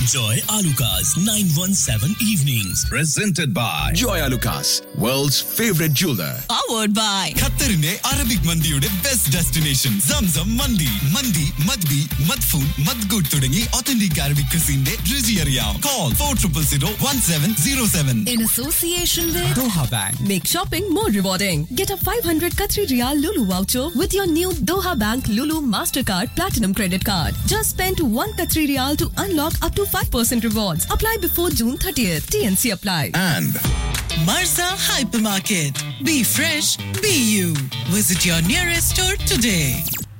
Enjoy Alucard's 917 evenings. Presented by Joy Lucas, world's favorite jeweler. powered by ഖത്തറിന്റെ Arabic മന്തിയുടെ best destination Zamzam മന്തി മന്തി മദ്ബി മദ്ഫൂൺ മദ്ഗുഡ് തുടങ്ങി ഒത്തന്റിക് അറബിക് ക്രിസിന്റെ രുചി അറിയാം call four triple zero one seven zero seven in association with Doha bank Make shopping more rewarding. Get a 500 Qatari Riyal Lulu voucher with your new Doha Bank Lulu Mastercard Platinum Credit Card. Just spend 1 Qatari Riyal to unlock up to 5% rewards. Apply before June 30th. TNC apply. And Marza Hypermarket. Be fresh, be you. Visit your nearest store today.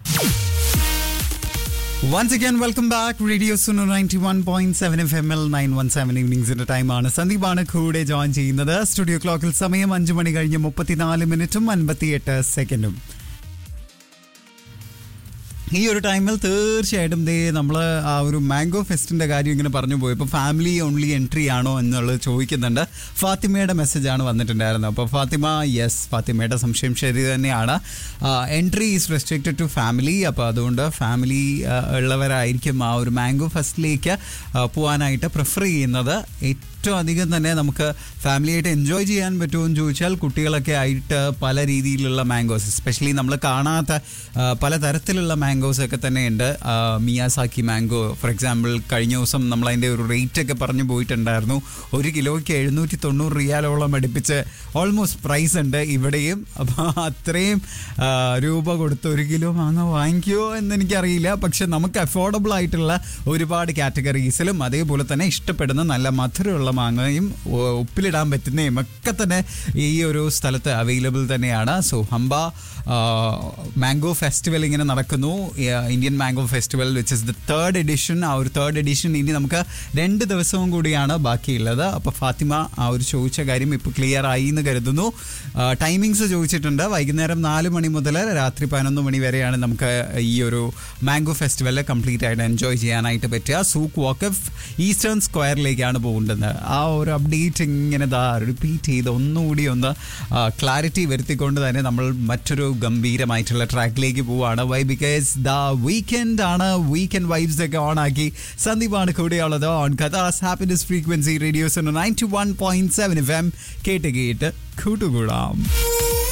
Once again welcome back radio Suno ninety one point seven F M L nine one seven ഈവനിങ്സിന്റെ ടൈമാണ് സന്ദീപാണ് കൂടെ join ചെയ്യുന്നത് studio ക്ലോക്കിൽ സമയം അഞ്ചു മണി കഴിഞ്ഞ് മുപ്പത്തിനാല് മിനിറ്റും അൻപത്തിയെട്ട് സെക്കൻഡും ഈ ഒരു ടൈമിൽ തീർച്ചയായിട്ടും ദേ നമ്മൾ ആ ഒരു മാംഗോ ഫെസ്റ്റിന്റെ കാര്യം ഇങ്ങനെ പറഞ്ഞു പോയി ഇപ്പോൾ ഫാമിലി ഓൺലി എൻട്രി ആണോ എന്നുള്ളത് ചോദിക്കുന്നുണ്ട് ഫാത്തിമയുടെ മെസ്സേജാണ് വന്നിട്ടുണ്ടായിരുന്നത് അപ്പോൾ ഫാത്തിമ യെസ് ഫാത്തിമയുടെ സംശയം ശരി തന്നെയാണ് entry is restricted to family അപ്പോൾ അതുകൊണ്ട് ഫാമിലി ഉള്ളവരായിരിക്കും ആ ഒരു മാംഗോ ഫെസ്റ്റിലേക്ക് പോകാനായിട്ട് പ്രിഫർ ചെയ്യുന്നത് ഏറ്റവും അധികം തന്നെ നമുക്ക് ഫാമിലിയായിട്ട് എൻജോയ് ചെയ്യാൻ പറ്റുമോ എന്ന് ചോദിച്ചാൽ കുട്ടികളൊക്കെ ആയിട്ട് പല രീതിയിലുള്ള മാംഗോസ് എസ്പെഷ്യലി നമ്മൾ കാണാത്ത ആ, പല തരത്തിലുള്ള മാംഗോസ് ഒക്കെ തന്നെ ഉണ്ട് മിയാസാക്കി മാംഗോ ഫോർ എക്സാമ്പിൾ കഴിഞ്ഞ ദിവസം നമ്മൾ അതിൻ്റെ ഒരു റേറ്റ് ഒക്കെ പറഞ്ഞു പോയിട്ടുണ്ടായിരുന്നു ഒരു കിലോയ്ക്ക് എഴുന്നൂറ്റി തൊണ്ണൂറ് റിയാലോളം അടുപ്പിച്ച് ഓൾമോസ്റ്റ് പ്രൈസ് ഉണ്ട് ഇവിടെയും അപ്പോൾ അത്രയും ആ, രൂപ കൊടുത്ത് ഒരു കിലോ മാങ്ങ വാങ്ങിക്കുമോ എന്ന് എനിക്കറിയില്ല പക്ഷെ നമുക്ക് അഫോർഡബിൾ ആയിട്ടുള്ള ഒരുപാട് കാറ്റഗറീസിലും അതേപോലെ തന്നെ ഇഷ്ടപ്പെടുന്ന നല്ല മധുരമുള്ള മാങ്ങയും ഒ- ഉപ്പിലിടാൻ പറ്റുന്നതും ഒക്കെ തന്നെ ഈ ഒരു സ്ഥലത്ത് അവൈലബിൾ തന്നെയാണ് സോ ഹംബ മാംഗോ ഫെസ്റ്റിവൽ ഇങ്ങനെ നടക്കുന്നു Indian mango festival which is the third edition ആ ഒരു തേർഡ് എഡിഷൻ ഇനി നമുക്ക് രണ്ട് ദിവസവും കൂടിയാണ് ബാക്കിയുള്ളത് അപ്പോൾ ഫാത്തിമ ആ ഒരു ചോദിച്ച കാര്യം ഇപ്പോൾ ക്ലിയർ ആയി എന്ന് കരുതുന്നു ടൈമിങ്സ് ചോദിച്ചിട്ടുണ്ട് വൈകുന്നേരം നാല് മണി മുതൽ രാത്രി പതിനൊന്ന് മണി വരെയാണ് നമുക്ക് ഈ ഒരു മാംഗോ ഫെസ്റ്റിവൽ കംപ്ലീറ്റ് ആയിട്ട് എൻജോയ് ചെയ്യാനായിട്ട് പറ്റുക സൂക്ക് വാക്കഫ് ഈസ്റ്റേൺ സ്ക്വയറിലേക്കാണ് പോകേണ്ടത് ആ ഒരു അപ്ഡേറ്റ് ഇങ്ങനെ ദാ റിപ്പീറ്റ് ചെയ്ത് ഒന്നുകൂടി ഒന്ന് ക്ലാരിറ്റി വരുത്തിക്കൊണ്ട് തന്നെ നമ്മൾ മറ്റൊരു ഗംഭീരമായിട്ടുള്ള ട്രാക്കിലേക്ക് പോവാണ് വൈ ബിക്കോസ് ദ വീക്കെൻഡ് ആണ് വീക്കെൻഡ് വൈബ്സ് ഒക്കെ ഓൺ ആക്കി സന്ദീപാണ് കൂടെയുള്ളത് on Qatar's happiness frequency radio's ninety one point seven F M കേട്ട് കേട്ട് കൂട്ടുകൂടാം